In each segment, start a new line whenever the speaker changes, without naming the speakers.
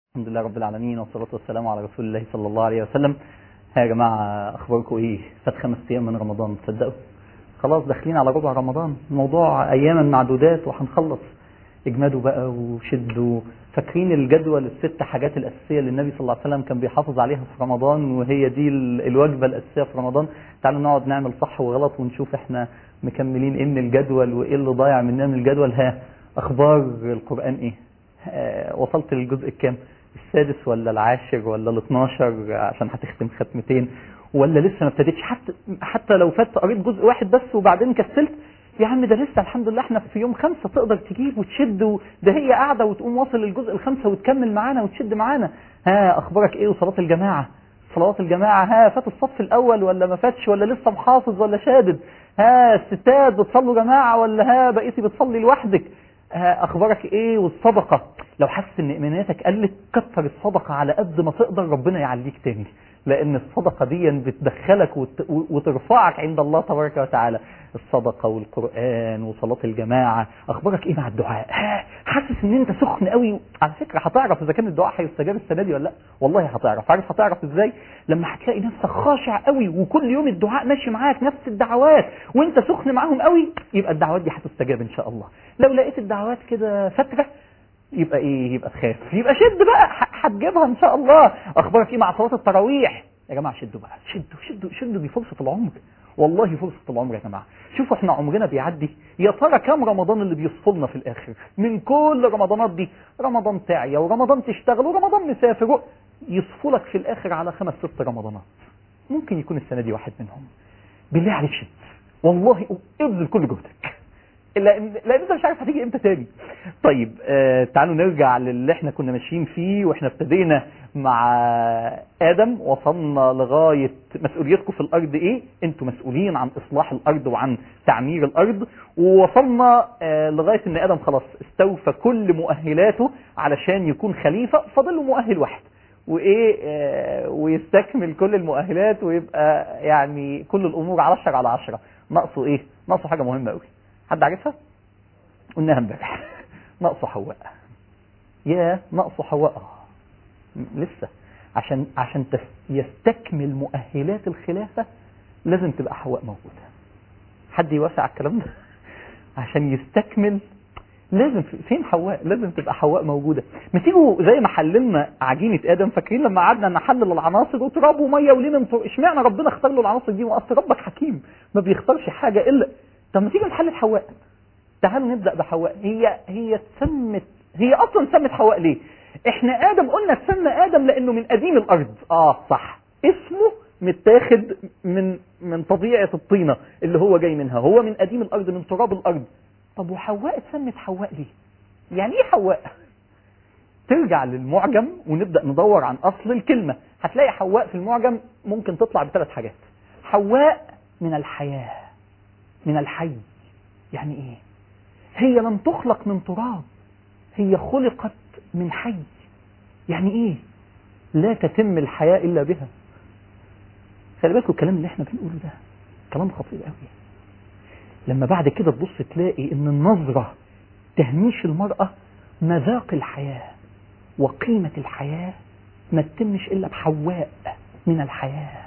الحمد لله رب العالمين والصلاة والسلام على رسول الله صلى الله عليه وسلم ها يا جماعة أخباركم إيه فات خمس أيام من رمضان تصدقوا خلاص داخلين على ربع رمضان الموضوع أياما معدودات وهنخلص اجمدوا بقى وشدوا فاكرين الجدول الست حاجات الأساسية اللي النبي صلى الله عليه وسلم كان بيحافظ عليها في رمضان وهي دي ال- الوجبة الأساسية في رمضان تعالوا نقعد نعمل صح وغلط ونشوف احنا مكملين ايه من الجدول وايه اللي ضايع مننا من الجدول ها أخبار القرآن ايه آه، وصلت للجزء الكام السادس ولا العاشر ولا ال 12 عشان هتختم ختمتين ولا لسه ما ابتديتش حتى حتى لو فات قريت جزء واحد بس وبعدين كسلت يا عم ده لسه الحمد لله احنا في يوم خمسة تقدر تجيب وتشد و- ده هي قاعدة وتقوم واصل للجزء الخمسة وتكمل معانا وتشد معانا ها اخبارك ايه وصلاة الجماعة صلوات الجماعة ها فات الصف الاول ولا ما فاتش ولا لسه محافظ ولا شادد ها الستات بتصلوا جماعة ولا ها بقيتي بتصلي لوحدك ها اخبارك ايه والصدقة لو حاسس ان ايمانياتك قلت كتر الصدقة على قد ما تقدر ربنا يعليك تاني لان الصدقة دي بتدخلك وت- وترفعك عند الله تبارك وتعالى الصدقة والقرآن وصلاة الجماعة اخبارك ايه مع الدعاء ها حاسس ان انت سخن قوي على فكرة هتعرف اذا كان الدعاء هيستجاب السنة دي ولا لا والله هتعرف عارف هتعرف ازاي لما هتلاقي نفسك خاشع قوي وكل يوم الدعاء ماشي معاك نفس الدعوات وانت سخن معاهم قوي يبقى الدعوات دي هتستجاب ان شاء الله لو لقيت الدعوات كده فترة يبقى ايه يبقى تخاف يبقى شد بقى ح- هتجيبها ان شاء الله اخبارك ايه مع صلاه التراويح يا جماعه شدوا بقى شدوا شدوا شدوا دي فرصه العمر والله فرصه العمر يا جماعه شوفوا احنا عمرنا بيعدي يا ترى كام رمضان اللي بيصفلنا في الاخر من كل رمضانات دي رمضان تعيا ورمضان تشتغل ورمضان مسافر يصفوا لك في الاخر على خمس ست رمضانات ممكن يكون السنه دي واحد منهم بالله عليك شد والله ابذل كل جهدك لان لان انت مش عارف هتيجي امتى تاني طيب آه تعالوا نرجع للي احنا كنا ماشيين فيه واحنا ابتدينا مع ادم وصلنا لغايه مسؤوليتكم في الارض ايه انتوا مسؤولين عن اصلاح الارض وعن تعمير الارض ووصلنا آه لغايه ان ادم خلاص استوفى كل مؤهلاته علشان يكون خليفه فاضل له مؤهل واحد وايه آه ويستكمل كل المؤهلات ويبقى يعني كل الامور 10 على 10 ناقصه ايه ناقصه حاجه مهمه قوي حد عارفها قلناها امبارح ناقصه حواء يا ناقصه حواء آه. م- لسه عشان عشان تس- يستكمل مؤهلات الخلافه لازم تبقى حواء موجوده حد يوافق على الكلام ده عشان يستكمل لازم في- فين حواء لازم تبقى حواء موجوده ما تيجوا زي ما حللنا عجينه ادم فاكرين لما قعدنا نحلل العناصر وتراب وميه ولين اشمعنى ربنا اختار له العناصر دي واصل ربك حكيم ما بيختارش حاجه الا طب ما تيجي نحلل حواء تعالوا نبدا بحواء هي هي اتسمت هي اصلا سمت حواء ليه احنا ادم قلنا اتسمى ادم لانه من قديم الارض اه صح اسمه متاخد من من طبيعه الطينه اللي هو جاي منها هو من قديم الارض من تراب الارض طب وحواء اتسمت حواء ليه يعني ايه حواء ترجع للمعجم ونبدا ندور عن اصل الكلمه هتلاقي حواء في المعجم ممكن تطلع بثلاث حاجات حواء من الحياه من الحي يعني ايه هي لم تخلق من تراب هي خلقت من حي يعني ايه لا تتم الحياة الا بها خلي بالكم الكلام اللي احنا بنقوله ده كلام خطير قوي لما بعد كده تبص تلاقي ان النظرة تهميش المرأة مذاق الحياة وقيمة الحياة ما تتمش الا بحواء من الحياه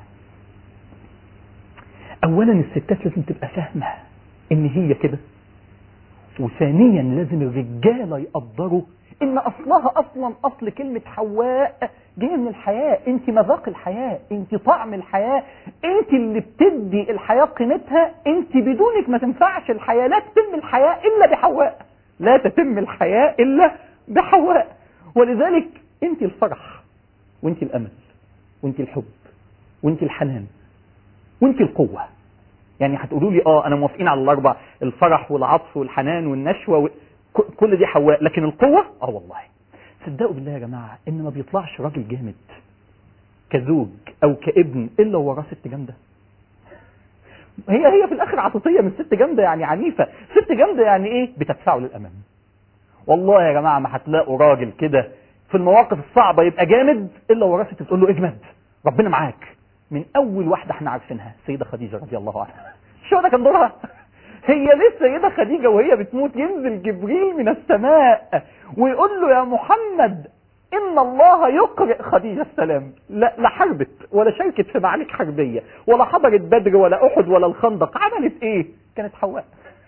اولا الستات لازم تبقى فاهمه ان هي كده وثانيا لازم الرجاله يقدروا ان اصلها اصلا اصل كلمه حواء جايه من الحياه انت مذاق الحياه انت طعم الحياه انت اللي بتدي الحياه قيمتها انت بدونك ما تنفعش الحياه لا تتم الحياه الا بحواء لا تتم الحياه الا بحواء ولذلك انت الفرح وانت الامل وانت الحب وانت الحنان وانت القوة يعني هتقولوا لي اه انا موافقين على الاربع الفرح والعطف والحنان والنشوة و... ك- كل دي حواء لكن القوة اه والله صدقوا بالله يا جماعة ان ما بيطلعش راجل جامد كزوج او كابن الا وراه ست جامدة هي هي في الاخر عاطفية من ست جامدة يعني عنيفة ست جامدة يعني ايه بتدفعه للامام والله يا جماعة ما هتلاقوا راجل كده في المواقف الصعبة يبقى جامد الا وراه ست بتقول له اجمد ربنا معاك من اول واحده احنا عارفينها السيده خديجه رضي الله عنها شو ده كان دورها هي لسه السيده خديجه وهي بتموت ينزل جبريل من السماء ويقول له يا محمد ان الله يقرئ خديجة السلام لا, لا حربت ولا شاركت في معارك حربية ولا حضرت بدر ولا احد ولا الخندق عملت ايه كانت حواء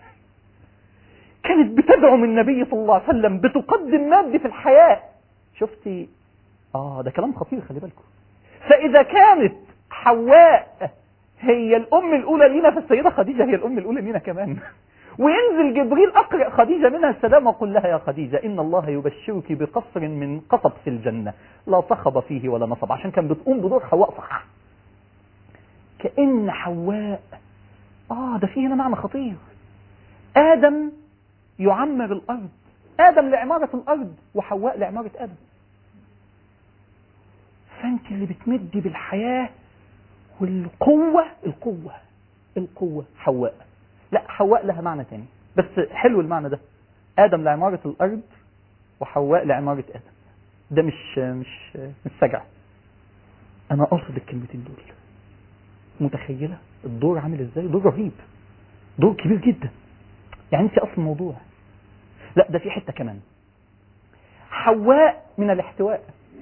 كانت بتدعم النبي صلى الله عليه وسلم بتقدم مادي في الحياة شفتي اه ده كلام خطير خلي بالكم فاذا كانت حواء هي الام الاولى لينا فالسيدة خديجة هي الام الاولى لينا كمان وينزل جبريل أقرأ خديجة منها السلام وقل لها يا خديجة إن الله يبشرك بقصر من قصب في الجنة لا صخب فيه ولا نصب عشان كان بتقوم بدور حواء صح كأن حواء آه ده فيه هنا معنى خطير آدم يعمر الأرض آدم لعمارة الأرض وحواء لعمارة آدم فأنت اللي بتمدي بالحياة والقوة القوة القوة حواء لا حواء لها معنى تاني بس حلو المعنى ده آدم لعمارة الأرض وحواء لعمارة آدم ده مش مش مش سجع أنا أقصد الكلمتين دول متخيلة الدور عامل إزاي دور رهيب دور كبير جدا يعني أنت أصل الموضوع لا ده في حتة كمان حواء من الاحتواء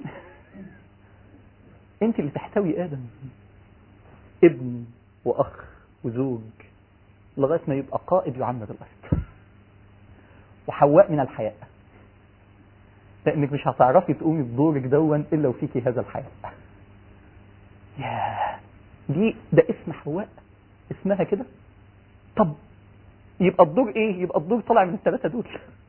أنت اللي تحتوي آدم ابن وأخ وزوج لغاية ما يبقى قائد يعمر الأرض وحواء من الحياء لأنك مش هتعرفي تقومي بدورك دون إلا وفيكي هذا الحياء ياه دي ده اسم حواء اسمها كده طب يبقى الدور ايه يبقى الدور طالع من الثلاثة دول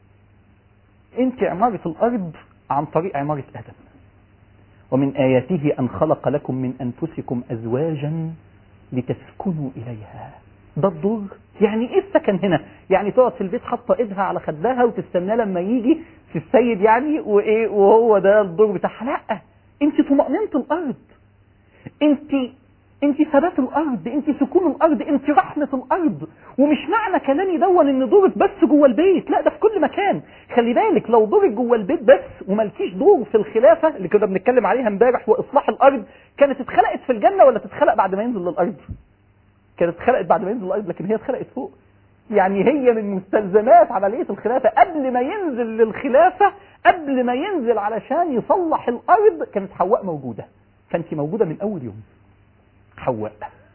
انت عمارة الارض عن طريق عمارة ادم ومن اياته ان خلق لكم من انفسكم ازواجا لتسكنوا اليها ده الدور يعني ايه السكن هنا يعني تقعد في البيت حاطه ايدها على خدها وتستناه لما يجي في السيد يعني وايه وهو ده الدور بتاعها لا انت طمأنينة الارض انت انت ثبات الارض انت سكون الارض انت رحمة الارض ومش معنى كلامي دون ان دورك بس جوه البيت لا ده في كل مكان خلي بالك لو دورك جوه البيت بس ومالكيش دور في الخلافة اللي كنا بنتكلم عليها امبارح واصلاح الارض كانت اتخلقت في الجنة ولا تتخلق بعد ما ينزل للارض كانت اتخلقت بعد ما ينزل الارض لكن هي اتخلقت فوق يعني هي من مستلزمات عملية الخلافة قبل ما ينزل للخلافة قبل ما ينزل علشان يصلح الارض كانت حواء موجودة فانت موجودة من اول يوم حواء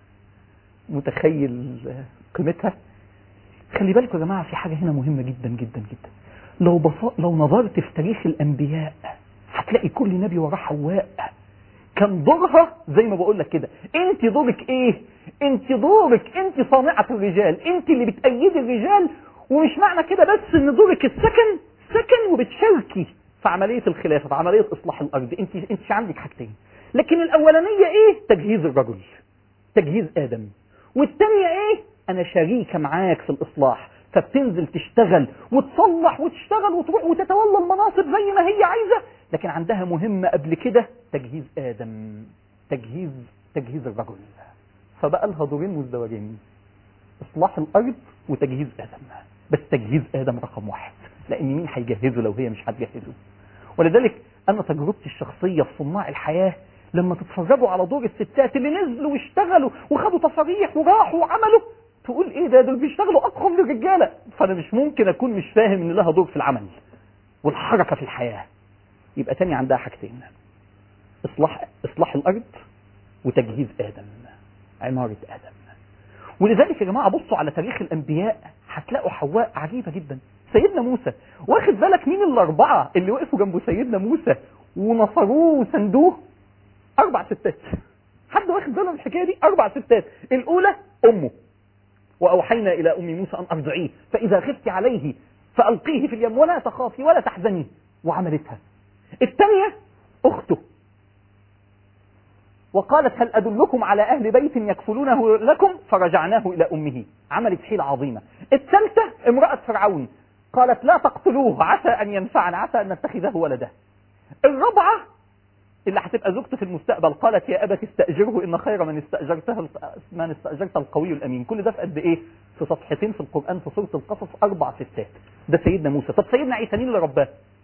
متخيل قيمتها خلي بالكم يا جماعة في حاجة هنا مهمة جدا جدا جدا لو بص... لو نظرت في تاريخ الانبياء هتلاقي كل نبي وراه حواء كان دورها زي ما بقول لك كده انت دورك ايه انت دورك انت صانعة الرجال انت اللي بتأيدي الرجال ومش معنى كده بس ان دورك السكن سكن وبتشاركي في عملية الخلافة في عملية اصلاح الارض انت انت عندك حاجتين لكن الاولانية ايه تجهيز الرجل تجهيز ادم والتانية ايه انا شريكة معاك في الاصلاح فبتنزل تشتغل وتصلح وتشتغل وتروح وتتولى المناصب زي ما هي عايزة لكن عندها مهمة قبل كده تجهيز آدم تجهيز تجهيز الرجل فبقى لها دورين مزدوجين إصلاح الأرض وتجهيز آدم بس تجهيز آدم رقم واحد لأن مين هيجهزه لو هي مش هتجهزه ولذلك أنا تجربتي الشخصية في صناع الحياة لما تتفرجوا على دور الستات اللي نزلوا واشتغلوا وخدوا تصاريح وراحوا وعملوا تقول ايه ده دول بيشتغلوا اضخم من الرجاله فانا مش ممكن اكون مش فاهم ان لها دور في العمل والحركه في الحياه يبقى تاني عندها حاجتين اصلاح اصلاح الارض وتجهيز ادم عماره ادم ولذلك يا جماعه بصوا على تاريخ الانبياء هتلاقوا حواء عجيبه جدا سيدنا موسى واخد بالك مين الاربعه اللي وقفوا جنب سيدنا موسى ونصروه وسندوه اربع ستات حد واخد باله من الحكايه دي اربع ستات الاولى امه واوحينا الى ام موسى ان ارضعيه فاذا خفت عليه فالقيه في اليم ولا تخافي ولا تحزني وعملتها الثانيه اخته وقالت هل أدلكم على أهل بيت يكفلونه لكم فرجعناه إلى أمه عملت حيلة عظيمة الثالثة امرأة فرعون قالت لا تقتلوه عسى أن ينفعنا عسى أن نتخذه ولدا الرابعة اللي هتبقى زوجته في المستقبل قالت يا أبت استأجره إن خير من استأجرته من استأجرت القوي الأمين كل ده في قد إيه في صفحتين في القرآن في سورة القصص أربع ستات ده سيدنا موسى طب سيدنا عيسى مين اللي رباه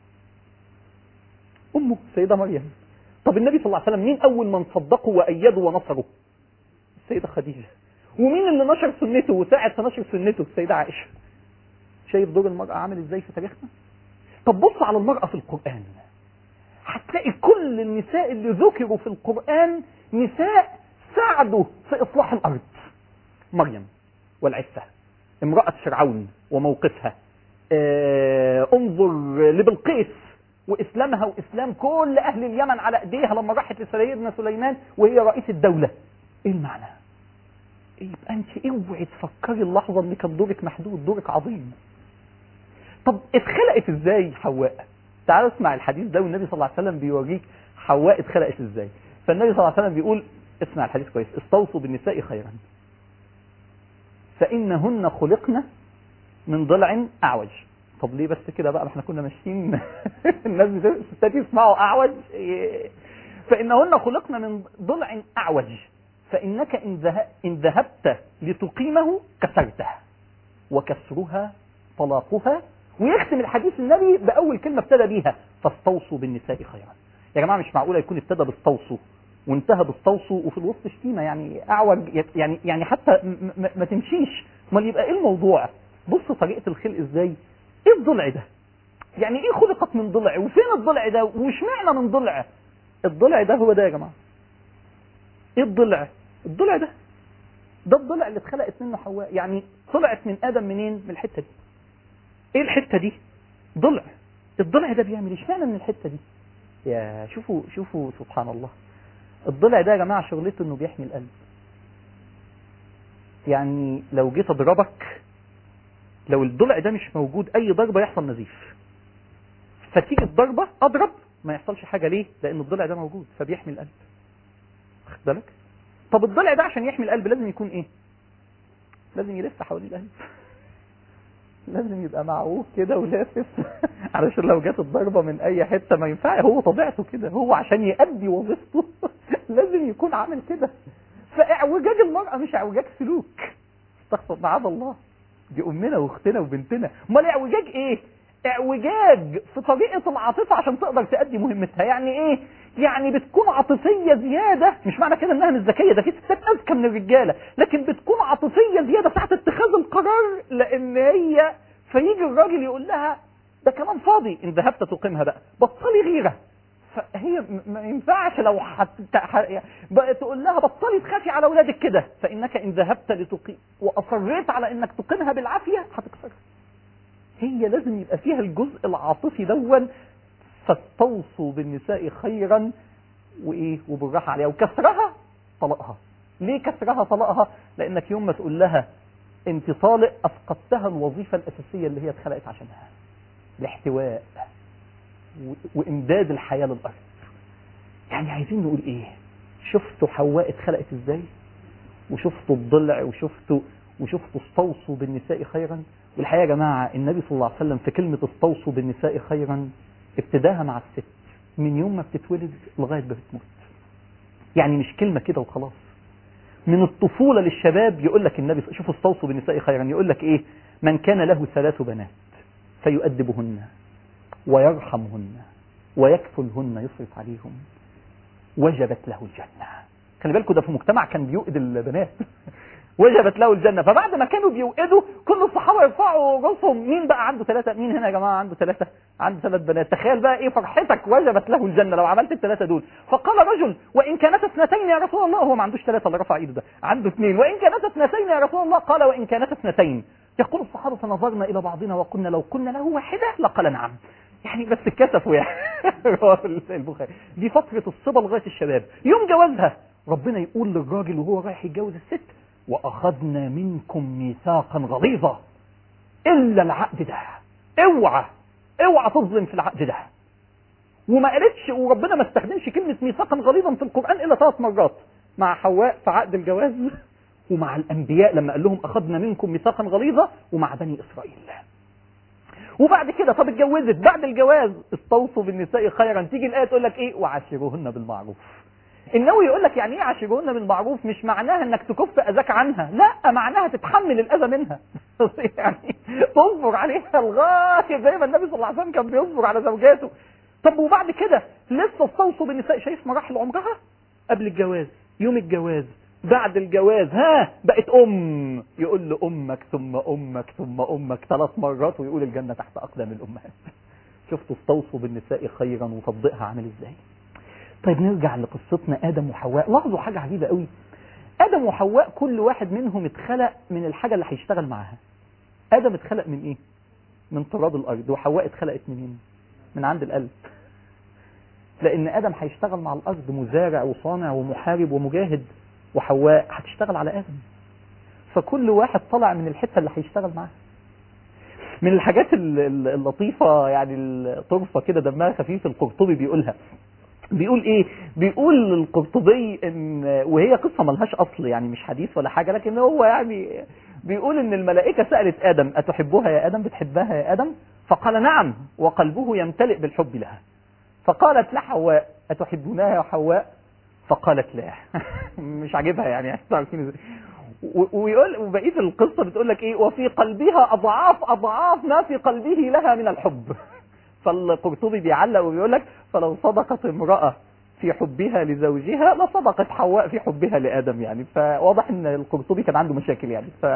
أمه سيدة مريم طب النبي صلى الله عليه وسلم مين أول من صدقه وأيده ونصره السيدة خديجة ومين اللي نشر سنته وساعد في نشر سنته السيدة عائشة شايف دور المرأة عامل ازاي في تاريخنا طب بص على المرأة في القرآن هتلاقي كل النساء اللي ذكروا في القرآن نساء ساعدوا في إصلاح الأرض مريم والعفة امرأة فرعون وموقفها آه انظر لبلقيس وإسلامها وإسلام كل أهل اليمن على إيديها لما راحت لسيدنا سليمان وهي رئيس الدولة إيه المعنى؟ يبقى أنت اوعي تفكري اللحظة إن كان دورك محدود دورك عظيم طب اتخلقت إزاي حواء؟ تعال اسمع الحديث ده والنبي صلى الله عليه وسلم بيوريك حواء اتخلقت إزاي فالنبي صلى الله عليه وسلم بيقول اسمع الحديث كويس استوصوا بالنساء خيرا فإنهن خلقن من ضلع أعوج طب ليه بس كده بقى ما احنا كنا ماشيين الناس الستات يسمعوا أعوج فإنهن خلقن من ضلع أعوج فإنك إن, إن ذهبت لتقيمه كسرته وكسرها طلاقها ويختم الحديث النبي بأول كلمة ابتدى بيها فاستوصوا بالنساء خيرا يا جماعة مش معقولة يكون ابتدى باستوصوا وانتهى باستوصوا وفي الوسط شتيمة يعني أعوج يعني يعني حتى ما تمشيش امال يبقى ايه الموضوع بص طريقة الخلق ازاي ايه الضلع ده يعني ايه خلقت من ضلع وفين الضلع ده وش معنى من ضلع الضلع ده هو ده يا جماعة ايه الضلع الضلع ده ده الضلع اللي اتخلقت منه حواء يعني طلعت من ادم منين من الحتة دي ايه الحتة دي ضلع الضلع ده بيعمل ايش معنى من الحتة دي يا شوفوا شوفوا سبحان الله الضلع ده يا جماعة شغلته انه بيحمي القلب يعني لو جيت اضربك لو الضلع ده مش موجود اي ضربة يحصل نزيف فتيجي الضربة اضرب ما يحصلش حاجة ليه لان الضلع ده موجود فبيحمي القلب واخد بالك طب الضلع ده عشان يحمي القلب لازم يكون ايه لازم يلف حوالين القلب لازم يبقى معوج كده ولافف علشان لو جت الضربة من اي حتة ما ينفع هو طبيعته كده هو عشان يأدي وظيفته لازم يكون عامل كده فاعوجاج المرأة مش اعوجاج سلوك استغفر معاذ الله دي امنا واختنا وبنتنا امال اعوجاج ايه اعوجاج في طريقة العاطفة عشان تقدر تأدي مهمتها يعني ايه يعني بتكون عاطفية زيادة مش معنى كده انها مش ذكية ده في ستات اذكى من الرجالة لكن بتكون عاطفية زيادة ساعة اتخاذ القرار لان هي فيجي الراجل يقول لها ده كلام فاضي ان ذهبت تقيمها بقى بطلي غيرة فهي ما ينفعش لو حت... بقى تقول لها بطلي تخافي على اولادك كده فانك ان ذهبت لتقيم واصريت على انك تقيمها بالعافية هتكسرها هي لازم يبقى فيها الجزء العاطفي دون فاستوصوا بالنساء خيرا وايه وبالراحه عليها وكسرها طلقها ليه كسرها طلقها لانك يوم ما تقول لها انت طالق افقدتها الوظيفه الاساسيه اللي هي اتخلقت عشانها الاحتواء وامداد الحياه للارض يعني عايزين نقول ايه شفتوا حواء اتخلقت ازاي وشفتوا الضلع وشفتوا وشفتوا استوصوا بالنساء خيرا والحقيقه يا جماعه النبي صلى الله عليه وسلم في كلمه استوصوا بالنساء خيرا ابتداها مع الست من يوم ما بتتولد لغايه ما بتموت يعني مش كلمه كده وخلاص من الطفوله للشباب يقول لك النبي شوفوا استوصوا بالنساء خيرا يقول لك ايه من كان له ثلاث بنات فيؤدبهن ويرحمهن ويكفلهن يصرف عليهم وجبت له الجنه خلي بالكم ده في مجتمع كان بيؤد البنات وجبت له الجنة فبعد ما كانوا بيوئدوا كل الصحابة يرفعوا راسهم مين بقى عنده ثلاثة مين هنا يا جماعة عنده ثلاثة عنده ثلاث بنات تخيل بقى ايه فرحتك وجبت له الجنة لو عملت الثلاثة دول فقال رجل وإن كانت اثنتين يا رسول الله هو ما عندوش ثلاثة اللي رفع ايده ده عنده اثنين وإن كانت اثنتين يا رسول الله قال وإن كانت اثنتين يقول الصحابة فنظرنا إلى بعضنا وقلنا لو كنا له واحدة لقال نعم يعني بس اتكسفوا يعني البخاري دي فترة الصبا لغاية الشباب يوم جوازها ربنا يقول للراجل وهو رايح يتجوز الست وأخذنا منكم ميثاقا غليظا إلا العقد ده اوعى اوعى تظلم في العقد ده وما قالتش وربنا ما استخدمش كلمة ميثاقا غليظا في القرآن إلا ثلاث مرات مع حواء في عقد الجواز ومع الأنبياء لما قال لهم أخذنا منكم ميثاقا غليظا ومع بني إسرائيل وبعد كده طب اتجوزت بعد الجواز استوصوا بالنساء خيرا تيجي الآية تقول لك إيه وعاشروهن بالمعروف النووي يقول لك يعني ايه عاشروهن بالمعروف مش معناها انك تكف اذاك عنها لا معناها تتحمل الاذى منها يعني تصبر عليها لغايه زي ما النبي صلى الله عليه وسلم كان بيصبر على زوجاته طب وبعد كده لسه استوصوا بالنساء شايف مراحل عمرها قبل الجواز يوم الجواز بعد الجواز ها بقت ام يقول له امك ثم امك ثم امك ثلاث مرات ويقول الجنه تحت اقدام الامهات شفتوا استوصوا بالنساء خيرا وتطبيقها عامل ازاي طيب نرجع لقصتنا ادم وحواء لاحظوا حاجه عجيبه قوي ادم وحواء كل واحد منهم اتخلق من الحاجه اللي هيشتغل معاها ادم اتخلق من ايه من تراب الارض وحواء اتخلقت منين من عند القلب لان ادم هيشتغل مع الارض مزارع وصانع ومحارب ومجاهد وحواء هتشتغل على ادم فكل واحد طلع من الحته اللي هيشتغل معاها من الحاجات ال- ال- اللطيفه يعني الطرفه كده دمها خفيف القرطبي بيقولها بيقول ايه بيقول القرطبي ان وهي قصه ملهاش اصل يعني مش حديث ولا حاجه لكن هو يعني بيقول ان الملائكه سالت ادم اتحبها يا ادم بتحبها يا ادم فقال نعم وقلبه يمتلئ بالحب لها فقالت له حواء اتحبونها يا حواء فقالت لا مش عاجبها يعني عارفين ازاي و- ويقول وبقيه القصه بتقول لك ايه وفي قلبها اضعاف اضعاف ما في قلبه لها من الحب فالقرطبي بيعلق وبيقول لك فلو صدقت امراه في حبها لزوجها لصدقت حواء في حبها لادم يعني فواضح ان القرطبي كان عنده مشاكل يعني ف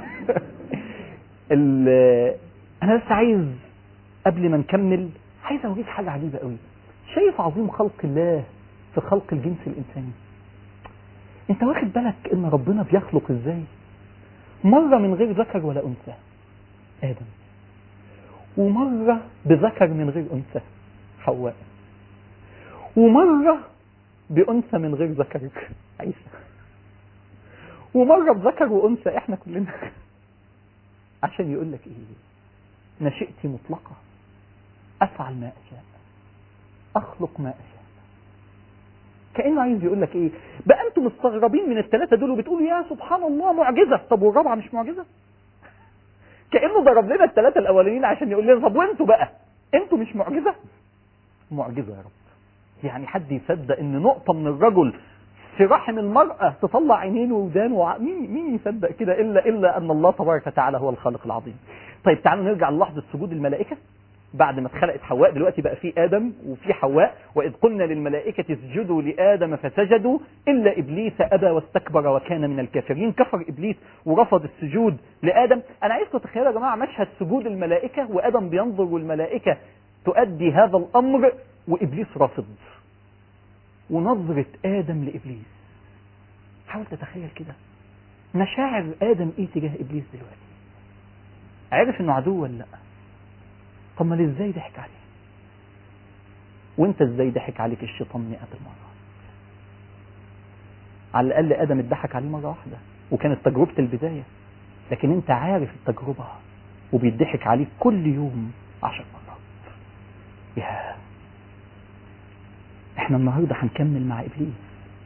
ال... انا بس عايز قبل ما نكمل عايز اوريك حاجه عجيبه قوي شايف عظيم خلق الله في خلق الجنس الانساني انت واخد بالك ان ربنا بيخلق ازاي مرة من غير ذكر ولا انثى ادم ومرة بذكر من غير انثى حواء ومرة بانثى من غير ذكر عيسى ومرة بذكر وانثى احنا كلنا عشان يقول لك ايه نشئتي مطلقة افعل ما اشاء اخلق ما اشاء كانه عايز يقول لك ايه بقى انتم مستغربين من الثلاثه دول وبتقولوا يا سبحان الله معجزه طب والرابعه مش معجزه كانه ضرب لنا الثلاثه الاولانيين عشان يقول لنا طب وانتوا بقى انتوا مش معجزه معجزه يا رب يعني حد يصدق ان نقطه من الرجل في رحم المرأة تطلع عينين وودان وع... مين مين يصدق كده إلا إلا أن الله تبارك وتعالى هو الخالق العظيم. طيب تعالوا نرجع للحظة سجود الملائكة بعد ما اتخلقت حواء دلوقتي بقى في آدم وفي حواء وإذ قلنا للملائكة اسجدوا لآدم فسجدوا إلا إبليس أبى واستكبر وكان من الكافرين كفر إبليس ورفض السجود لآدم أنا عايزكم تتخيلوا يا جماعة مشهد سجود الملائكة وآدم بينظر والملائكة تؤدي هذا الأمر وإبليس رافض ونظرة آدم لإبليس حاول تتخيل كده مشاعر آدم إيه تجاه إبليس دلوقتي عرف إنه عدو ولا لأ طب ما ازاي ضحك عليه وانت ازاي ضحك عليك الشيطان مئة المرة على الأقل آدم اتضحك عليه مرة واحدة وكانت تجربة البداية لكن انت عارف التجربة وبيضحك عليك كل يوم عشر مرات يا احنا النهاردة هنكمل مع إبليس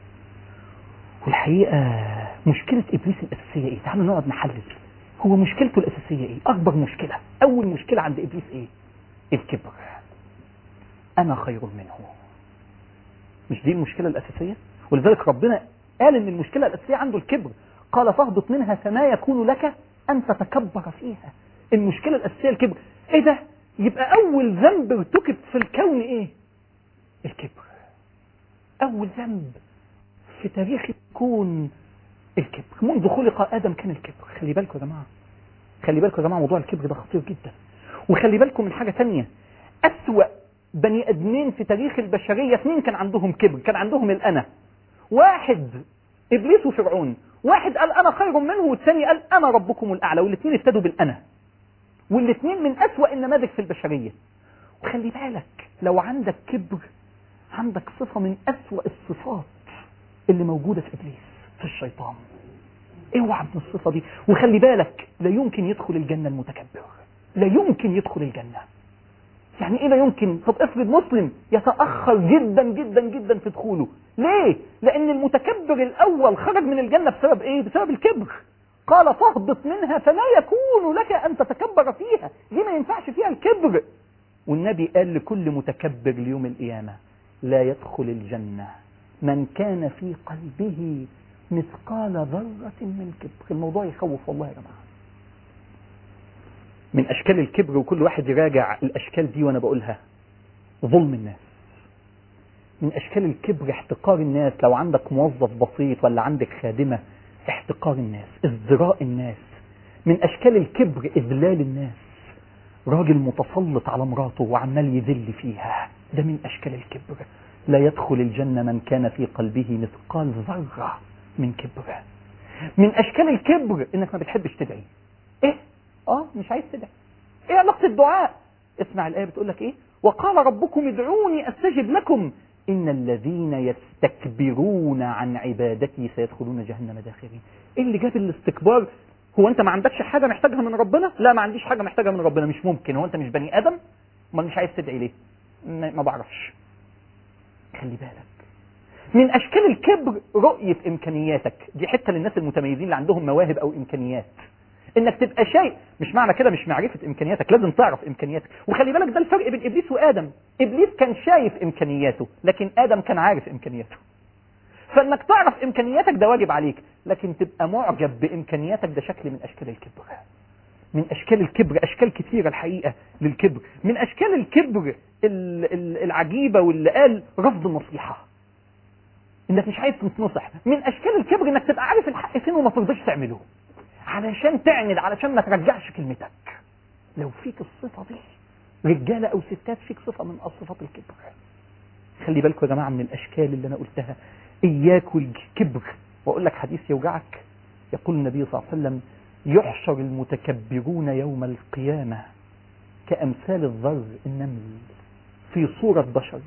والحقيقة مشكلة إبليس الأساسية إيه؟ تعالوا نقعد نحلل هو مشكلته الأساسية إيه؟ أكبر مشكلة أول مشكلة عند إبليس إيه؟ الكبر أنا خير منه مش دي المشكلة الأساسية؟ ولذلك ربنا قال إن المشكلة الأساسية عنده الكبر قال فاهبط منها فما يكون لك أن تتكبر فيها المشكلة الأساسية الكبر إيه ده؟ يبقى أول ذنب ارتكب في الكون إيه؟ الكبر أول ذنب في تاريخ الكون الكبر منذ خلق آدم كان الكبر خلي بالكم يا جماعة خلي بالكم يا جماعة موضوع الكبر ده خطير جدا وخلي بالكم من حاجة تانية أسوأ بني أدمين في تاريخ البشرية اثنين كان عندهم كبر كان عندهم الأنا واحد إبليس وفرعون واحد قال أنا خير منه والثاني قال أنا ربكم الأعلى والاثنين ابتدوا بالأنا والاثنين من أسوأ النماذج في البشرية وخلي بالك لو عندك كبر عندك صفة من أسوأ الصفات اللي موجودة في إبليس في الشيطان اوعى من الصفة دي وخلي بالك لا يمكن يدخل الجنة المتكبر لا يمكن يدخل الجنة يعني ايه لا يمكن طب افرض مسلم يتأخر جدا جدا جدا في دخوله ليه لان المتكبر الاول خرج من الجنة بسبب ايه بسبب الكبر قال فاهبط منها فلا يكون لك ان تتكبر فيها دي ما ينفعش فيها الكبر والنبي قال لكل متكبر ليوم القيامة لا يدخل الجنة من كان في قلبه مثقال ذرة من كبر الموضوع يخوف والله يا جماعة من أشكال الكبر وكل واحد يراجع الأشكال دي وأنا بقولها ظلم الناس من أشكال الكبر احتقار الناس لو عندك موظف بسيط ولا عندك خادمة احتقار الناس ازدراء الناس من أشكال الكبر إذلال الناس راجل متسلط على مراته وعمال يذل فيها ده من أشكال الكبر لا يدخل الجنة من كان في قلبه مثقال ذرة من كبر من أشكال الكبر إنك ما بتحبش تدعي إيه؟ آه مش عايز تدعي إيه علاقة الدعاء؟ اسمع الآية بتقول لك إيه؟ وقال ربكم ادعوني أستجب لكم إن الذين يستكبرون عن عبادتي سيدخلون جهنم داخرين إيه اللي جاب الاستكبار هو أنت ما عندكش حاجة محتاجها من ربنا لا ما عنديش حاجة محتاجها من ربنا مش ممكن هو أنت مش بني آدم ما مش عايز تدعي ليه ما ما بعرفش خلي بالك من أشكال الكبر رؤية إمكانياتك دي حتة للناس المتميزين اللي عندهم مواهب أو إمكانيات انك تبقى شايف مش معنى كده مش معرفة امكانياتك لازم تعرف امكانياتك وخلي بالك ده الفرق بين ابليس وادم ابليس كان شايف امكانياته لكن ادم كان عارف امكانياته فانك تعرف امكانياتك ده واجب عليك لكن تبقى معجب بامكانياتك ده شكل من اشكال الكبر من اشكال الكبر اشكال كثيرة الحقيقة للكبر من اشكال الكبر ال- ال- العجيبة واللي قال رفض النصيحة انك مش عايز تنصح من اشكال الكبر انك تبقى عارف الحق فين وما ترضاش تعمله علشان تعند علشان ما ترجعش كلمتك لو فيك الصفة دي رجالة أو ستات فيك صفة من صفات الكبر خلي بالكم يا جماعة من الأشكال اللي أنا قلتها إياك والكبر وأقول لك حديث يوجعك يقول النبي صلى الله عليه وسلم يحشر المتكبرون يوم القيامة كأمثال الذر النمل في صورة بشر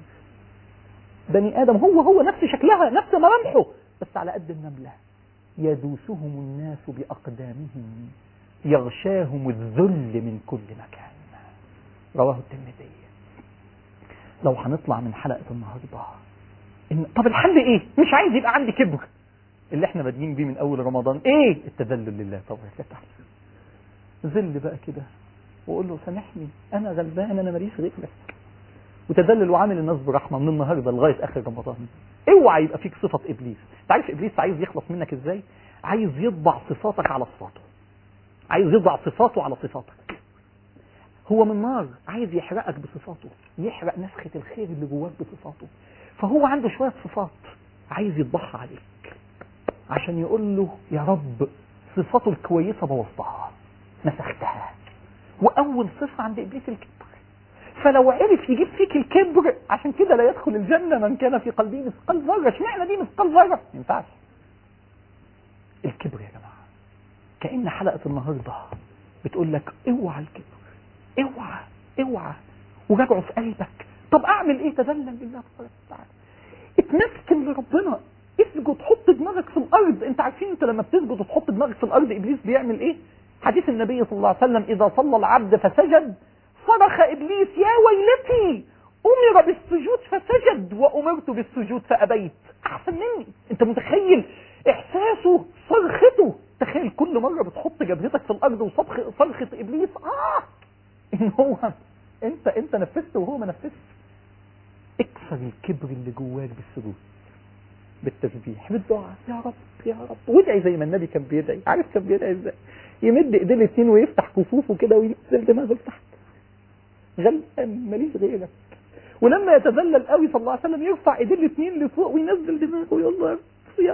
بني آدم هو هو نفس شكلها نفس ملامحه بس على قد النملة يدوسهم الناس بأقدامهم يغشاهم الذل من كل مكان رواه الترمذي لو هنطلع من حلقة النهاردة إن طب الحل ايه مش عايز يبقى عندي كبر اللي احنا بادئين بيه من اول رمضان ايه التذلل لله طبعا لا تحت ذل بقى كده وقول له سامحني انا غلبان انا ماليش غيرك وتذلل وعامل الناس برحمه من النهارده لغايه اخر رمضان اوعى يبقى فيك صفه ابليس انت عارف ابليس عايز يخلص منك ازاي عايز يطبع صفاتك على صفاته عايز يطبع صفاته على صفاتك هو من نار عايز يحرقك بصفاته يحرق نفخة الخير اللي جواك بصفاته فهو عنده شوية صفات عايز يطبعها عليك عشان يقول له يا رب صفاته الكويسة بوظتها مسختها وأول صفة عند إبليس الكبر فلو عرف يجيب فيك الكبر عشان كده لا يدخل الجنة من كان في قلبه مثقال ذرة اشمعنى دي مثقال ذرة ما ينفعش الكبر يا جماعة كأن حلقة النهاردة بتقول لك اوعى الكبر اوعى اوعى وراجعه في قلبك طب اعمل ايه تذلل لله تبارك وتعالى اتمسكن لربنا اسجد حط دماغك في الارض انت عارفين انت لما بتسجد وتحط دماغك في الارض ابليس بيعمل ايه حديث النبي صلى الله عليه وسلم اذا صلى العبد فسجد صرخ ابليس يا ويلتي امر بالسجود فسجد وامرت بالسجود فابيت احسن مني انت متخيل احساسه صرخته تخيل كل مره بتحط جبهتك في الارض وصرخ صرخه ابليس اه ان هو انت انت نفذت وهو ما نفذش اكسر الكبر اللي جواك بالسجود بالتسبيح بالدعاء يا رب يا رب وادعي زي ما النبي كان بيدعي عارف كان بيدعي ازاي يمد ايديه الاثنين ويفتح كفوفه كده وينزل دماغه لتحت غلقان ماليش غيرك ولما يتذلل قوي صلى الله عليه وسلم يرفع ايديه الاثنين لفوق وينزل دماغه ويقول له يا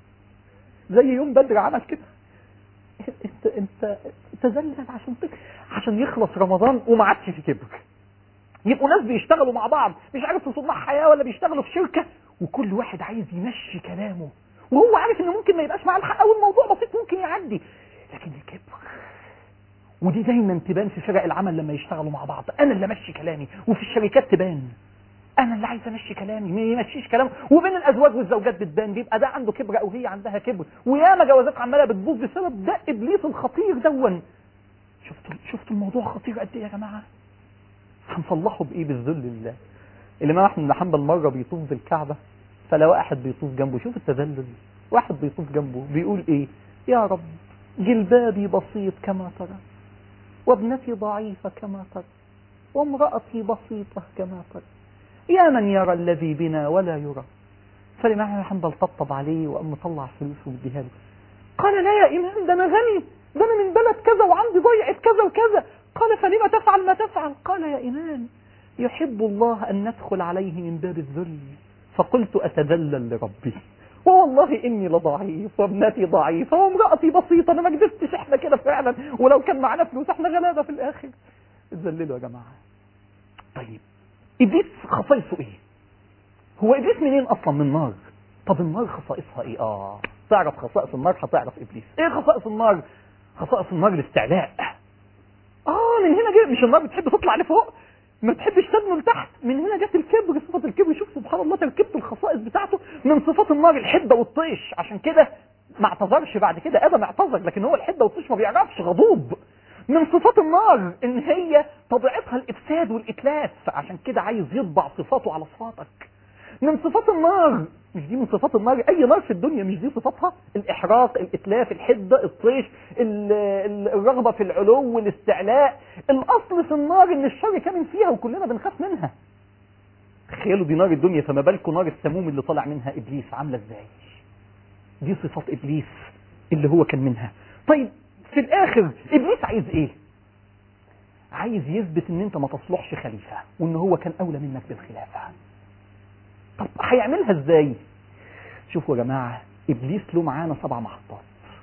زي يوم بدر عمل كده انت انت تذلل عشان عشان يخلص رمضان وما عادش في كبر يبقوا ناس بيشتغلوا مع بعض مش عارف في صناع حياه ولا بيشتغلوا في شركه وكل واحد عايز يمشي كلامه وهو عارف ان ممكن ما يبقاش معاه الحق او الموضوع بسيط ممكن يعدي لكن الكبر ودي دايما تبان في فرق العمل لما يشتغلوا مع بعض انا اللي امشي كلامي وفي الشركات تبان انا اللي عايز امشي كلامي ما يمشيش كلامه وبين الازواج والزوجات بتبان بيبقى ده عنده كبر او هي عندها كبر وياما جوازات عماله بتبوظ بسبب ده ابليس الخطير دون شفتوا شفتوا الموضوع خطير قد ايه يا جماعه هنصلحه بايه بالذل لله الامام احمد بن حنبل مره بيطوف بالكعبه فلا واحد بيطوف جنبه شوف التذلل واحد بيطوف جنبه بيقول ايه يا رب جلبابي بسيط كما ترى وابنتي ضعيفة كما ترى وامرأتي بسيطة كما ترى يا من يرى الذي بنا ولا يرى فالإمام أحمد حنبل طبطب عليه وقام مطلع فلوسه واديها له قال لا يا إمام ده أنا غني ده أنا من بلد كذا وعندي ضيعة كذا وكذا قال فلما تفعل ما تفعل قال يا إمام يحب الله أن ندخل عليه من باب الذل فقلت أتذلل لربي والله إني لضعيف وابنتي ضعيفة وامرأتي بسيطة أنا ما كدبتش إحنا كده فعلا ولو كان معانا فلوس إحنا غلابة في الآخر اتذللوا يا جماعه طيب ابليس خصائصه ايه هو ابليس منين اصلا من نار طب النار خصائصها ايه اه تعرف خصائص النار هتعرف ابليس ايه خصائص النار خصائص النار الاستعلاء اه من هنا جاي مش النار بتحب تطلع لفوق ما تحبش تدنو لتحت من هنا جت الكبر صفة الكبر شوف سبحان الله تركبت الخصائص بتاعته من صفات النار الحدة والطيش عشان كده ما اعتذرش بعد كده ادم اعتذر لكن هو الحدة والطيش ما بيعرفش غضوب من صفات النار ان هي طبيعتها الافساد والاتلاف عشان كده عايز يطبع صفاته على صفاتك من صفات النار مش دي من صفات النار اي نار في الدنيا مش دي صفاتها الاحراق الاتلاف الحده الطيش ال- ال- الرغبه في العلو والاستعلاء الاصل في النار ان الشر كامن فيها وكلنا بنخاف منها تخيلوا دي نار الدنيا فما بالكم نار السموم اللي طالع منها ابليس عامله ازاي دي صفات ابليس اللي هو كان منها طيب في الاخر ابليس عايز ايه عايز يثبت ان انت ما تصلحش خليفه وان هو كان اولى منك بالخلافه طب هيعملها ازاي شوفوا يا جماعه ابليس له معانا سبع محطات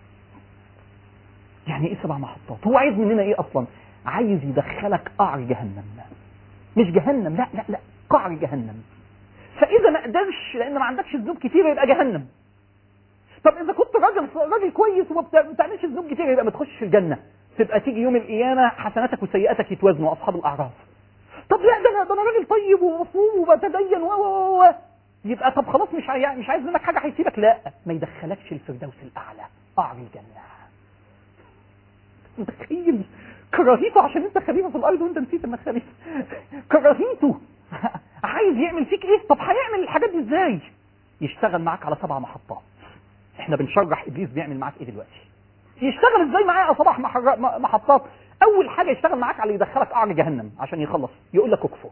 يعني ايه سبع محطات هو عايز مننا ايه اصلا عايز يدخلك قعر جهنم مش جهنم لا لا لا قعر جهنم فاذا ما قدرش لان ما عندكش ذنوب كتير يبقى جهنم طب اذا كنت راجل راجل كويس وما بتا- بتعملش ذنوب كتير يبقى ما تخشش الجنه تبقى تيجي يوم القيامه حسناتك وسيئاتك يتوازنوا اصحاب الاعراف طب لا ده انا ده انا راجل طيب ومفهوم وبتدين و و و يبقى طب خلاص مش عاي- مش عايز منك حاجه هيسيبك لا ما يدخلكش الفردوس الاعلى قعر الجنه متخيل كراهيته عشان انت خليفه في الارض وانت نسيت انك خليفه كراهيته عايز يعمل فيك ايه طب هيعمل الحاجات دي ازاي يشتغل معاك على سبع محطات احنا بنشرح ابليس بيعمل معاك ايه دلوقتي يشتغل ازاي معايا على سبع محر- م- محطات اول حاجه يشتغل معاك على يدخلك قعر جهنم عشان يخلص يقول لك اكفر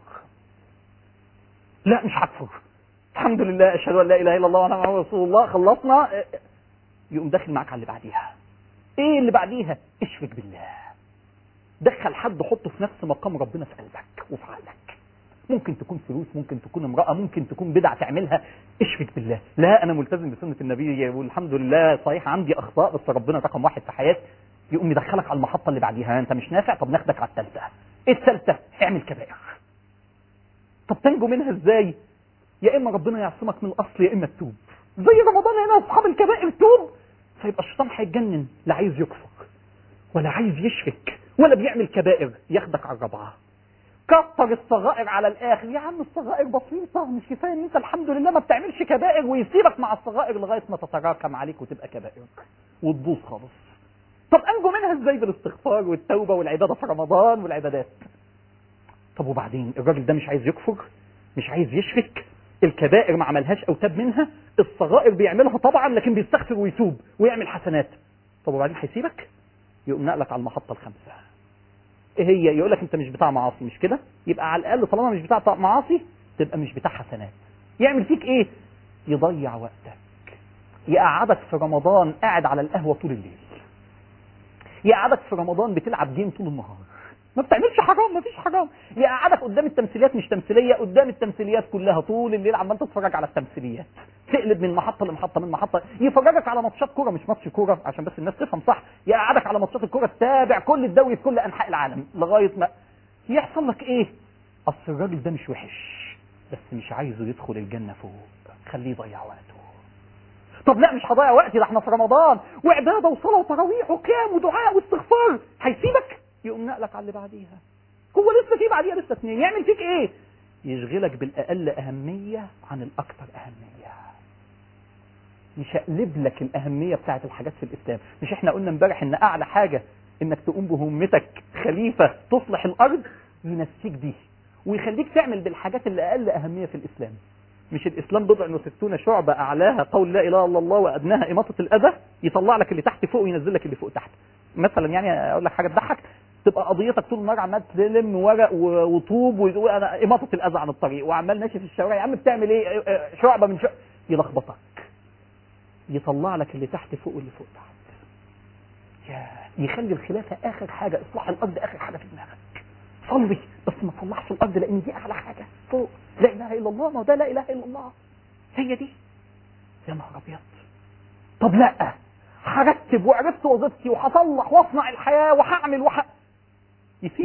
لا مش هكفر الحمد لله اشهد ان لا اله الا الله وانا محمد رسول الله خلصنا اه، يقوم داخل معاك على اللي بعديها ايه اللي بعديها اشرك بالله دخل حد حطه في نفس مقام ربنا في قلبك وفي عقلك ممكن تكون فلوس ممكن تكون امرأة ممكن تكون بدعة تعملها اشرك بالله لا انا ملتزم بسنة النبي والحمد لله صحيح عندي اخطاء بس ربنا رقم واحد في حياتي يقوم يدخلك على المحطة اللي بعديها انت مش نافع طب ناخدك على الثالثة ايه الثالثة اعمل كبائر طب تنجو منها ازاي يا اما ربنا يعصمك من الاصل يا اما تتوب زي رمضان هنا اصحاب الكبائر توب فيبقى الشيطان هيتجنن لا عايز يكفر ولا عايز يشرك ولا بيعمل كبائر ياخدك على الرابعه كتر الصغائر على الاخر يا عم الصغائر بسيطه مش كفايه ان انت الحمد لله ما بتعملش كبائر ويسيبك مع الصغائر لغايه ما تتراكم عليك وتبقى كبائر وتبوظ خالص طب انجو منها ازاي بالاستغفار والتوبه والعباده في رمضان والعبادات طب وبعدين الراجل ده مش عايز يكفر مش عايز يشرك الكبائر ما عملهاش او تاب منها الصغائر بيعملها طبعا لكن بيستغفر ويتوب ويعمل حسنات طب وبعدين هيسيبك يقوم نقلك على المحطه الخامسه ايه هي يقول لك انت مش بتاع معاصي مش كده يبقى على الاقل طالما مش بتاع معاصي تبقى مش بتاع حسنات يعمل فيك ايه يضيع وقتك يقعدك في رمضان قاعد على القهوه طول الليل يقعدك في رمضان بتلعب جيم طول النهار ما بتعملش حرام ما فيش حرام يقعدك قدام التمثيليات مش تمثيليه قدام التمثيليات كلها طول الليل عمال تتفرج على التمثيليات تقلب من محطه لمحطه من محطه يفرجك على ماتشات كوره مش ماتش كوره عشان بس الناس تفهم صح يقعدك على ماتشات الكوره تتابع كل الدوري في كل انحاء العالم لغايه ما يحصل لك ايه اصل الراجل ده مش وحش بس مش عايزه يدخل الجنه فوق خليه يضيع وقته طب لا مش هضيع وقتي ده احنا في رمضان وعباده وصلاه وتراويح وقيام ودعاء واستغفار هيسيبك يقوم نقلك على اللي بعديها هو لسه في بعديها لسه اثنين يعمل فيك ايه يشغلك بالاقل اهميه عن الاكثر اهميه يشقلب لك الاهميه بتاعت الحاجات في الاسلام مش احنا قلنا امبارح ان اعلى حاجه انك تقوم بهمتك خليفه تصلح الارض ينسيك دي ويخليك تعمل بالحاجات اللي اقل اهميه في الاسلام مش الاسلام بضع وستون شعبة اعلاها قول لا اله الا الله وادناها اماطة الاذى يطلع لك اللي تحت فوق وينزل لك اللي فوق تحت مثلا يعني اقول لك حاجه تضحك تبقى قضيتك طول النهار عمال تلم ورق و- وطوب وتقول انا اماطه الاذى عن الطريق وعمال ماشي في الشوارع يا عم بتعمل ايه اه، اه، شعبه من شعبة يلخبطك يطلع لك اللي تحت فوق واللي فوق تحت يا يخلي الخلافه اخر حاجه اصلاح الارض اخر حاجه في دماغك صلي بس ما تصلحش الارض لان دي اعلى حاجه فوق لا اله الا الله ما هو ده لا اله الا الله هي دي يا نهار ابيض طب لا هرتب وعرفت وظيفتي وهصلح واصنع الحياه وهعمل وح يسيبك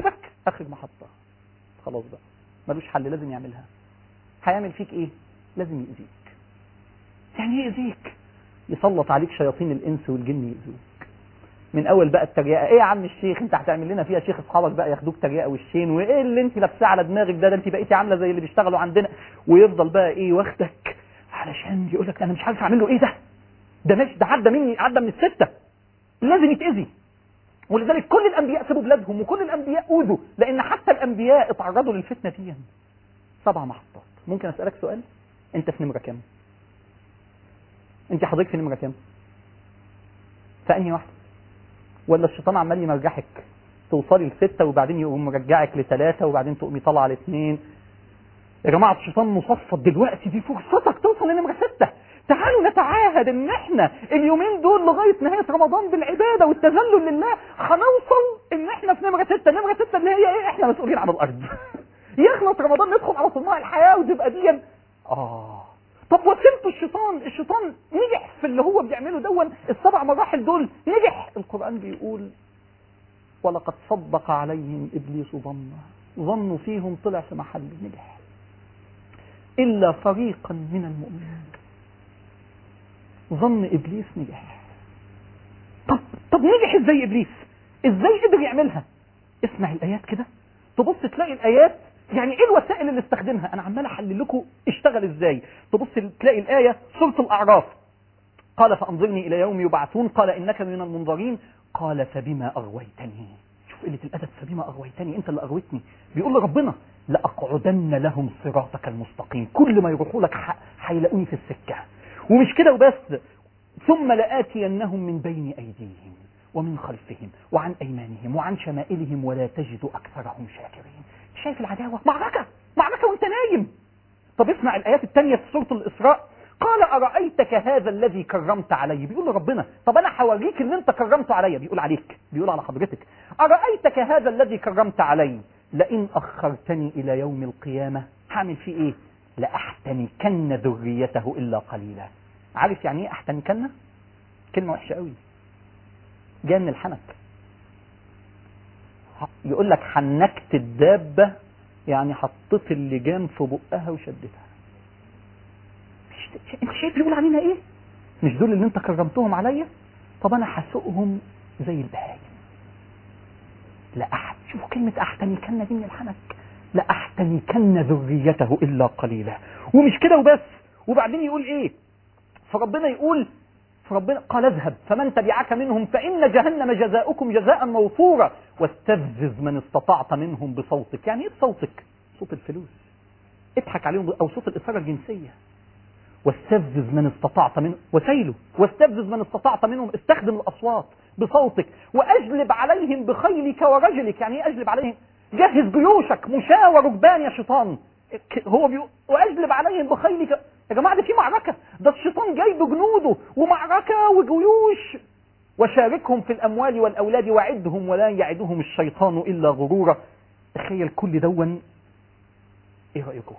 اخر محطه خلاص بقى ملوش حل لازم يعملها هيعمل فيك ايه لازم يأذيك يعني ايه يأذيك يسلط عليك شياطين الانس والجن يأذوك من اول بقى التريقه ايه يا عم الشيخ انت هتعمل لنا فيها شيخ اصحابك بقى ياخدوك تريقه وشين وايه اللي انت لابساه على دماغك ده ده انت بقيتي عامله زي اللي بيشتغلوا عندنا ويفضل بقى ايه واخدك علشان يقول لك انا مش عارف اعمل له ايه ده ده ماشي ده عدى مني عدى من السته لازم يتاذي ولذلك كل الانبياء سابوا بلادهم وكل الانبياء اوذوا لان حتى الانبياء اتعرضوا للفتنه دي سبع محطات ممكن اسالك سؤال انت في نمره كام انت حضرتك في نمره كام في انهي واحده ولا الشيطان عمال يمرجحك توصلي لستة وبعدين يقوم مرجعك لثلاثة وبعدين تقومي طالعة لاثنين يا جماعة الشيطان مصفد دلوقتي دي فرصتك توصل لنمرة ستة تعالوا نتعاهد ان احنا اليومين دول لغاية نهاية رمضان بالعبادة والتذلل لله هنوصل ان احنا في نمرة ستة نمرة ستة اللي هي ايه احنا مسؤولين عن الارض يخلص رمضان ندخل على صناع الحياة وتبقى دي اه طب وسيلته الشيطان الشيطان نجح في اللي هو بيعمله دون السبع مراحل دول نجح القرآن بيقول ولقد صدق عليهم إبليس ظنه ظنوا فيهم طلع في محل نجح إلا فريقا من المؤمنين ظن إبليس نجح طب طب نجح إزاي إبليس إزاي قدر يعملها اسمع الآيات كده تبص تلاقي الآيات يعني ايه الوسائل اللي استخدمها انا عمال احلل لكم اشتغل ازاي تبص تلاقي الايه سوره الاعراف قال فانظرني الى يوم يبعثون قال انك من المنظرين قال فبما اغويتني شوف قله الادب فبما اغويتني انت اللي اغويتني بيقول لربنا لاقعدن لهم صراطك المستقيم كل ما يروحوا لك هيلاقوني في السكه ومش كده وبس ثم لاتينهم من بين ايديهم ومن خلفهم وعن ايمانهم وعن شمائلهم ولا تجد اكثرهم شاكرين شايف العداوة معركة معركة وانت نايم طب اسمع الآيات الثانية في سورة الإسراء قال أرأيتك هذا الذي كرمت علي بيقول لربنا طب أنا هوريك اللي أنت كرمته علي بيقول عليك بيقول على حضرتك أرأيتك هذا الذي كرمت علي لئن أخرتني إلى يوم القيامة هعمل فيه إيه لأحتنكن ذريته إلا قليلا عارف يعني إيه أحتنكن كلمة وحشة قوي جاية من الحنك يقول لك حنكت الدابة يعني حطيت اللجام في بقها وشدتها انت شايف بيقول علينا ايه مش دول اللي انت كرمتهم عليا طب انا هسوقهم زي البهايم لا أحد شوفوا كلمة أحتنكن دي من الحنك لا أحتنكن ذريته إلا قليلا ومش كده وبس وبعدين يقول إيه فربنا يقول فربنا قال اذهب فمن تبعك منهم فإن جهنم جزاؤكم جزاء موفورا واستفزز من استطعت منهم بصوتك يعني ايه بصوتك صوت الفلوس اضحك عليهم او صوت الإثارة الجنسية واستفزز من استطعت منهم وسيله واستفزز من استطعت منهم استخدم الأصوات بصوتك وأجلب عليهم بخيلك ورجلك يعني ايه أجلب عليهم جهز جيوشك مشاة وركبان يا شيطان هو بيقول واجلب عليهم بخيلك يا جماعه ده في معركه ده الشيطان جاي بجنوده ومعركه وجيوش وشاركهم في الاموال والاولاد وعدهم ولا يعدهم الشيطان الا غرورا تخيل كل دون ايه رايكم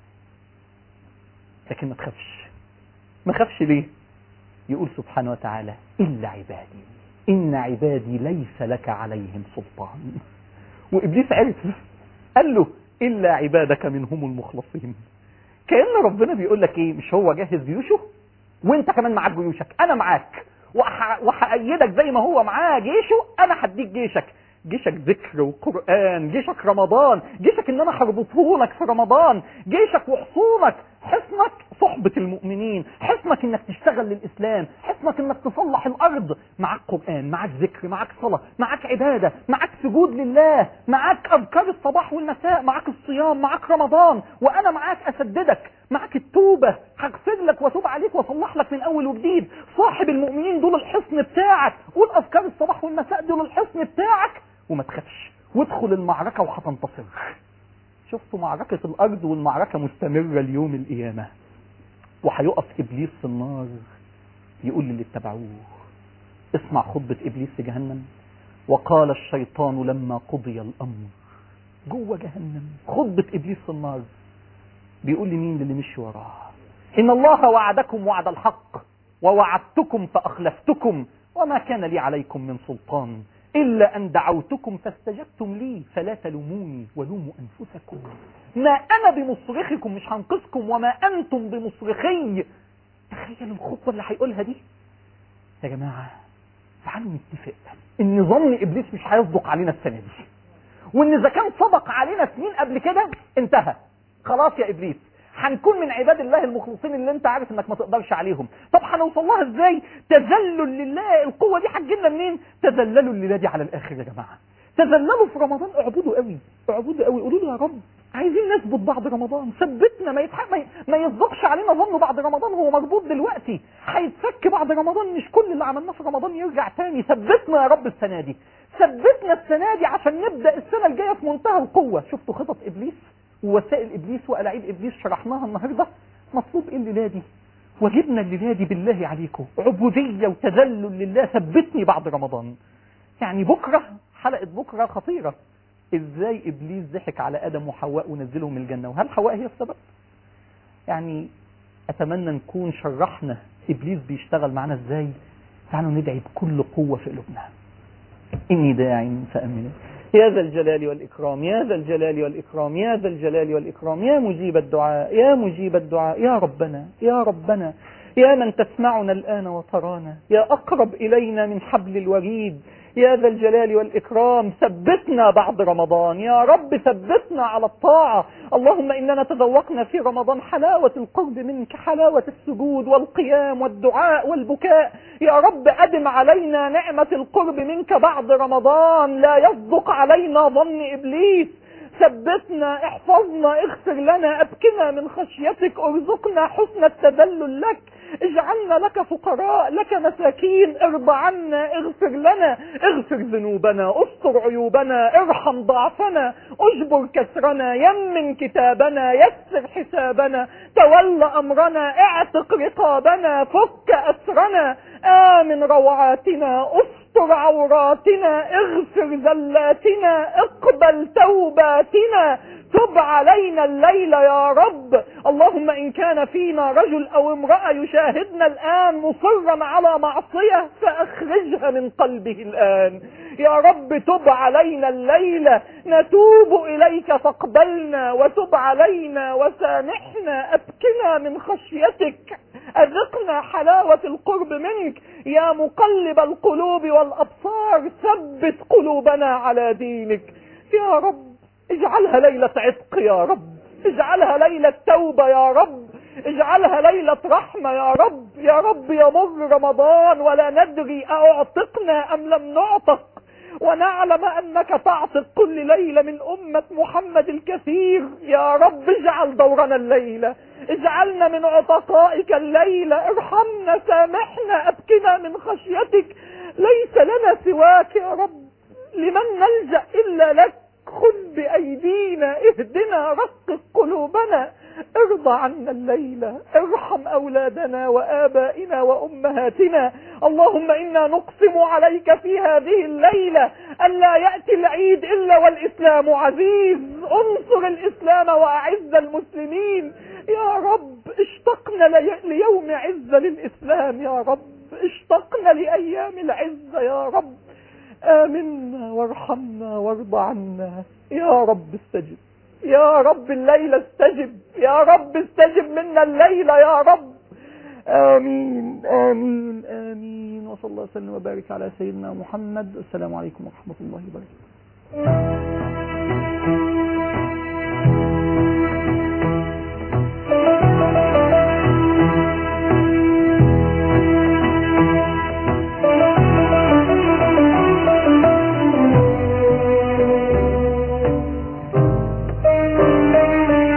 لكن ما تخافش ما خافش ليه يقول سبحانه وتعالى الا عبادي ان عبادي ليس لك عليهم سلطان وابليس عرف قال له إلا عبادك منهم المخلصين كأن ربنا بيقول لك إيه مش هو جهز جيوشه وانت كمان معاك جيوشك أنا معاك وهأيدك زي ما هو معاه جيشه أنا هديك جيشك جيشك ذكر وقرآن جيشك رمضان جيشك ان انا هربطه لك في رمضان جيشك وحصونك حصنك صحبة المؤمنين حصنك انك تشتغل للإسلام حصنك انك تصلح الأرض معاك قرآن معاك ذكر معاك صلاة معاك عبادة معاك سجود لله معاك أذكار الصباح والمساء معاك الصيام معاك رمضان وأنا معاك أسددك معاك التوبة هغفر لك واتوب عليك واصلح لك من أول وجديد صاحب المؤمنين دول الحصن بتاعك قول أذكار الصباح والمساء دول الحصن بتاعك وما تخافش وادخل المعركة وهتنتصر شفتوا معركة الأرض والمعركة مستمرة اليوم القيامة وهيقف إبليس في النار يقول للي اتبعوه اسمع خطبة إبليس في جهنم وقال الشيطان لما قضي الأمر جوه جهنم خطبة إبليس في النار بيقول لمين للي مشي وراه إن الله وعدكم وعد الحق ووعدتكم فأخلفتكم وما كان لي عليكم من سلطان إلا أن دعوتكم فاستجبتم لي فلا تلوموني ولوموا أنفسكم ما أنا بمصرخكم مش هنقذكم وما أنتم بمصرخي تخيل الخطوة اللي هيقولها دي يا جماعة تعالوا نتفق ان ظن ابليس مش هيصدق علينا السنة دي وان اذا كان صدق علينا سنين قبل كده انتهى خلاص يا ابليس هنكون من عباد الله المخلصين اللي انت عارف انك ما تقدرش عليهم طب هنوصل لها ازاي تذلل لله القوه دي هتجيلنا منين تذللوا الليله دي على الاخر يا جماعه تذللوا في رمضان اعبدوا قوي اعبدوا قوي قولوا له يا رب عايزين نثبت بعد رمضان ثبتنا ما يتحق ما, ي... ما يصدقش علينا ظن بعد رمضان هو مربوط دلوقتي هيتفك بعد رمضان مش كل اللي عملناه في رمضان يرجع تاني ثبتنا يا رب السنه دي ثبتنا السنه دي عشان نبدا السنه الجايه في منتهى القوه شفتوا خطط ابليس ووسائل ابليس والاعيب ابليس شرحناها النهارده مطلوب ايه الليله دي واجبنا الليله دي بالله عليكم عبوديه وتذلل لله ثبتني بعد رمضان يعني بكره حلقه بكره خطيره ازاي ابليس ضحك على ادم وحواء ونزلهم الجنه وهل حواء هي السبب يعني اتمنى نكون شرحنا ابليس بيشتغل معانا ازاي تعالوا ندعي بكل قوه في قلوبنا اني داع فامنوا يا ذا الجلال والإكرام يا ذا الجلال والإكرام يا ذا الجلال والإكرام يا مجيب الدعاء يا مجيب الدعاء يا ربنا يا ربنا يا من تسمعنا الآن وترانا يا أقرب إلينا من حبل الوريد يا ذا الجلال والإكرام ثبتنا بعد رمضان يا رب ثبتنا على الطاعة اللهم إننا تذوقنا في رمضان حلاوة القرب منك حلاوة السجود والقيام والدعاء والبكاء يا رب أدم علينا نعمة القرب منك بعد رمضان لا يصدق علينا ظن إبليس ثبتنا احفظنا اغفر لنا ابكنا من خشيتك ارزقنا حسن التذلل لك اجعلنا لك فقراء لك مساكين ارض عنا اغفر لنا اغفر ذنوبنا استر عيوبنا ارحم ضعفنا اجبر كسرنا يمن كتابنا يسر حسابنا تول امرنا اعتق رقابنا فك اسرنا امن روعاتنا استر عوراتنا اغفر زلاتنا اقبل توباتنا تب علينا الليل يا رب اللهم إن كان فينا رجل أو امرأة يشاهدنا الآن مصرا على معصية فأخرجها من قلبه الآن يا رب تب علينا الليلة نتوب إليك فاقبلنا وتب علينا وسامحنا أبكنا من خشيتك أذقنا حلاوة القرب منك يا مقلب القلوب والأبصار ثبت قلوبنا على دينك يا رب اجعلها ليلة عتق يا رب اجعلها ليلة توبة يا رب اجعلها ليلة رحمة يا رب يا رب يمر رمضان ولا ندري أعتقنا أم لم نعتق ونعلم أنك تعتق كل ليلة من أمة محمد الكثير يا رب اجعل دورنا الليلة اجعلنا من عتقائك الليلة ارحمنا سامحنا أبكنا من خشيتك ليس لنا سواك يا رب لمن نلجأ إلا لك خذ بأيدينا اهدنا رقق قلوبنا ارضى عنا الليلة ارحم أولادنا وآبائنا وأمهاتنا اللهم إنا نقسم عليك في هذه الليلة أن لا يأتي العيد إلا والإسلام عزيز انصر الإسلام وأعز المسلمين يا رب اشتقنا لي- ليوم عزة للإسلام يا رب اشتقنا لأيام العزة يا رب آمنا وارحمنا وارض عنا يا رب استجب يا رب الليلة استجب يا رب استجب منا الليلة يا رب آمين آمين آمين وصلى الله وسلم وبارك على سيدنا محمد السلام عليكم ورحمة الله وبركاته